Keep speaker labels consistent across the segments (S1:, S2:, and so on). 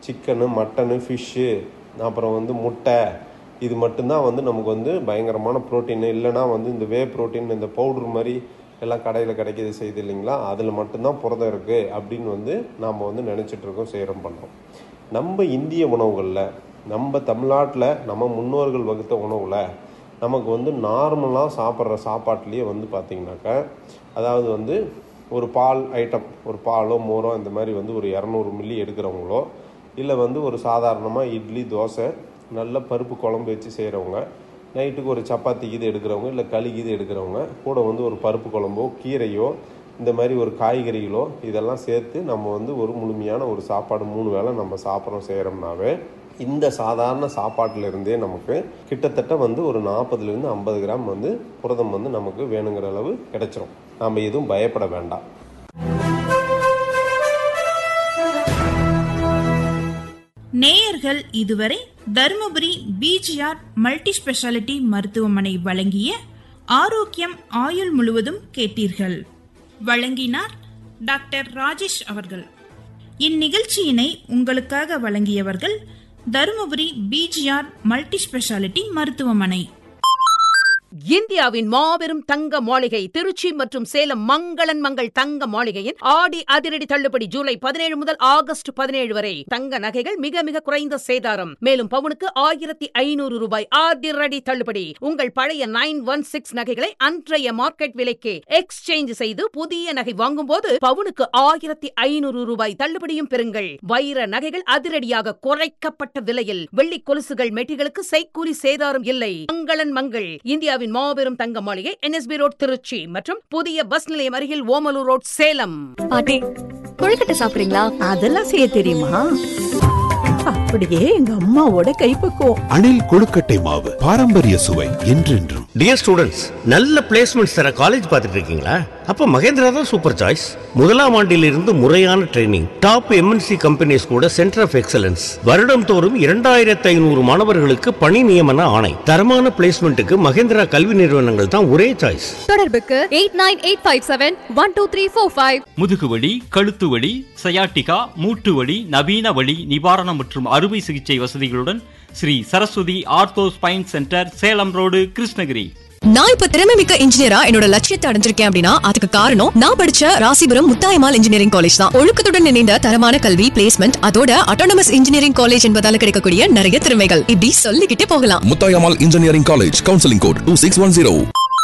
S1: chicken mutton fish அப்புறம் வந்து முட்டை இது மட்டும்தான் வந்து நமக்கு வந்து பயங்கரமான ப்ரோட்டீன் இல்லைனா வந்து இந்த வே ப்ரோட்டீன் இந்த பவுடர் மாதிரி எல்லாம் கடையில் கிடைக்கிது செய்யுது இல்லைங்களா அதில் மட்டும்தான் புரதம் இருக்குது அப்படின்னு வந்து நாம் வந்து நினச்சிட்டு இருக்கோம் செய்கிறோம் பண்ணுறோம் நம்ம இந்திய உணவுகளில் நம்ம தமிழ்நாட்டில் நம்ம முன்னோர்கள் வகுத்த உணவில் நமக்கு வந்து நார்மலாக சாப்பிட்ற சாப்பாட்லேயே வந்து பார்த்திங்கனாக்கா அதாவது வந்து ஒரு பால் ஐட்டம் ஒரு பாலோ மோரோ இந்த மாதிரி வந்து ஒரு இரநூறு மில்லி எடுக்கிறவங்களோ இல்லை வந்து ஒரு சாதாரணமாக இட்லி தோசை நல்ல பருப்பு குழம்பு வச்சு செய்கிறவங்க நைட்டுக்கு ஒரு சப்பாத்தி இது எடுக்கிறவங்க இல்லை களி இது எடுக்கிறவங்க கூட வந்து ஒரு பருப்பு குழம்போ கீரையோ இந்த மாதிரி ஒரு காய்கறிகளோ இதெல்லாம் சேர்த்து நம்ம வந்து ஒரு முழுமையான ஒரு சாப்பாடு மூணு வேளை நம்ம சாப்பிட்றோம் செய்கிறோம்னாவே இந்த சாதாரண சாப்பாட்டில் இருந்தே நமக்கு கிட்டத்தட்ட வந்து ஒரு நாற்பதுலேருந்து ஐம்பது கிராம் வந்து புரதம் வந்து நமக்கு வேணுங்கிற அளவு கிடைச்சிரும் நாம் எதுவும் பயப்பட வேண்டாம்
S2: நேயர்கள் இதுவரை தருமபுரி பிஜிஆர் மல்டி ஸ்பெஷாலிட்டி மருத்துவமனை வழங்கிய ஆரோக்கியம் ஆயுள் முழுவதும் கேட்டீர்கள் வழங்கினார் டாக்டர் ராஜேஷ் அவர்கள் இந்நிகழ்ச்சியினை உங்களுக்காக வழங்கியவர்கள் தருமபுரி பிஜிஆர் மல்டி ஸ்பெஷாலிட்டி மருத்துவமனை
S3: இந்தியாவின் மாபெரும் தங்க மாளிகை திருச்சி மற்றும் சேலம் மங்களன் மங்கள் தங்க மாளிகையின் ஆடி அதிரடி தள்ளுபடி ஜூலை பதினேழு முதல் ஆகஸ்ட் பதினேழு வரை தங்க நகைகள் மிக மிக குறைந்த சேதாரம் மேலும் பவுனுக்கு ஆயிரத்தி ஐநூறு ரூபாய் அதிரடி தள்ளுபடி உங்கள் பழைய நைன் ஒன் சிக்ஸ் நகைகளை அன்றைய மார்க்கெட் விலைக்கு எக்ஸ்சேஞ்ச் செய்து புதிய நகை வாங்கும்போது பவுனுக்கு ஆயிரத்தி ஐநூறு ரூபாய் தள்ளுபடியும் பெறுங்கள் வைர நகைகள் அதிரடியாக குறைக்கப்பட்ட விலையில் வெள்ளி கொலுசுகள் மெட்டிகளுக்கு செய்கூலி சேதாரம் இல்லை மங்களன் மங்கள் இந்தியாவின் மாபெரும் தங்க மாளிகை என்எஸ்பி ரோட் திருச்சி மற்றும் புதிய பஸ் நிலையம் அருகில் ஓமலூர் ரோட் சேலம்
S4: பாட்டி கொழுக்கட்டை சாப்பிடுறீங்களா
S5: அதெல்லாம் செய்ய தெரியுமா அப்படியே எங்க அம்மாவோட கைப்பக்குவம்
S6: அணில் கொழுக்கட்டை மாவு பாரம்பரிய சுவை என்றென்றும்
S7: டியர் ஸ்டூடெண்ட்ஸ் நல்ல பிளேஸ்மெண்ட்ஸ் தர காலேஜ் பார்த்துட்டு இருக்கீங்களா அப்ப மகேந்திரா தான் சூப்பர் சாய்ஸ் முதலாம் ஆண்டிலிருந்து முறையான ட்ரைனிங் டாப் எம்என்சி கம்பெனிஸ் கூட சென்டர் ஆஃப் எக்ஸலன்ஸ் வருடம் தோறும் இரண்டாயிரத்து ஐநூறு மாணவர்களுக்கு பணி நியமன ஆணை தரமான பிளேஸ்மெண்ட்டுக்கு மகேந்திரா கல்வி நிறுவனங்கள் தான் ஒரே சாய்ஸ்
S4: தொடர்புக்கு eight nine eight five seven one two three four five
S8: முதுகுவலி கழுத்து வலி சயாட்டிகா மூட்டு வலி நவீன வலி நிவாரணம் மற்றும் அறுவை சிகிச்சை வசதிகளுடன் Sri Saraswathi ortho spine centre Salem road Krishnagiri
S9: நான் இப்ப திறமை மிக்க இன்ஜினியரா என்னோட லட்சியத்தை அடைஞ்சிருக்கேன் அப்படின்னா அதுக்கு காரணம் நான் படிச்ச ராசிபுரம் முத்தாயமால் இன்ஜினியரிங் காலேஜ் தான் ஒழுக்கத்துடன் இணைந்த தரமான கல்வி பிளேஸ்மெண்ட் அதோட அட்டானமஸ் இன்ஜினியரிங் காலேஜ் என்பதால கிடைக்கக்கூடிய நிறைய திறமைகள் இப்படி சொல்லிக்கிட்டே போகலாம்
S10: Muthayammal engineering college counselling code two six one zero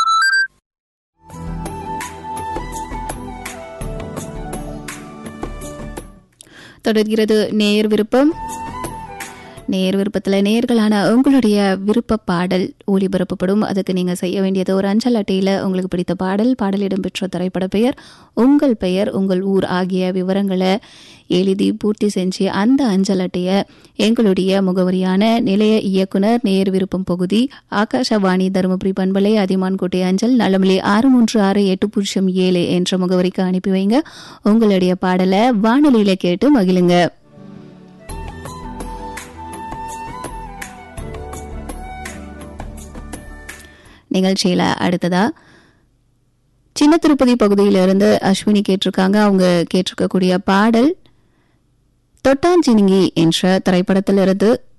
S11: தொடர்கிறது நேர் விருப்பம் நேர் விருப்பத்தில் நேர்களான உங்களுடைய விருப்ப பாடல் ஒளிபரப்பப்படும் அதுக்கு நீங்கள் செய்ய வேண்டியது ஒரு அஞ்சல் அட்டையில் உங்களுக்கு பிடித்த பாடல் பாடல் இடம்பெற்ற திரைப்பட பெயர் உங்கள் பெயர் உங்கள் ஊர் ஆகிய விவரங்களை எழுதி பூர்த்தி செஞ்சு அந்த அஞ்சல் அட்டையை எங்களுடைய முகவரியான நிலைய இயக்குனர் நேர் விருப்பம் பகுதி ஆகாஷவாணி தருமபுரி பண்பலை அதிமான்கோட்டை அஞ்சல் நலமலி ஆறு மூன்று ஆறு எட்டு பூஜ்ஜியம் ஏழு என்ற முகவரிக்கு அனுப்பி வைங்க உங்களுடைய பாடலை வானொலியில கேட்டு மகிழுங்க நிகழ்ச்சியில் அடுத்ததா சின்ன திருப்பதி பகுதியிலிருந்து அஸ்வினி கேட்டிருக்காங்க அவங்க கேட்டிருக்கக்கூடிய பாடல் தொட்டாஞ்சினிங்கி என்ற திரைப்படத்திலிருந்து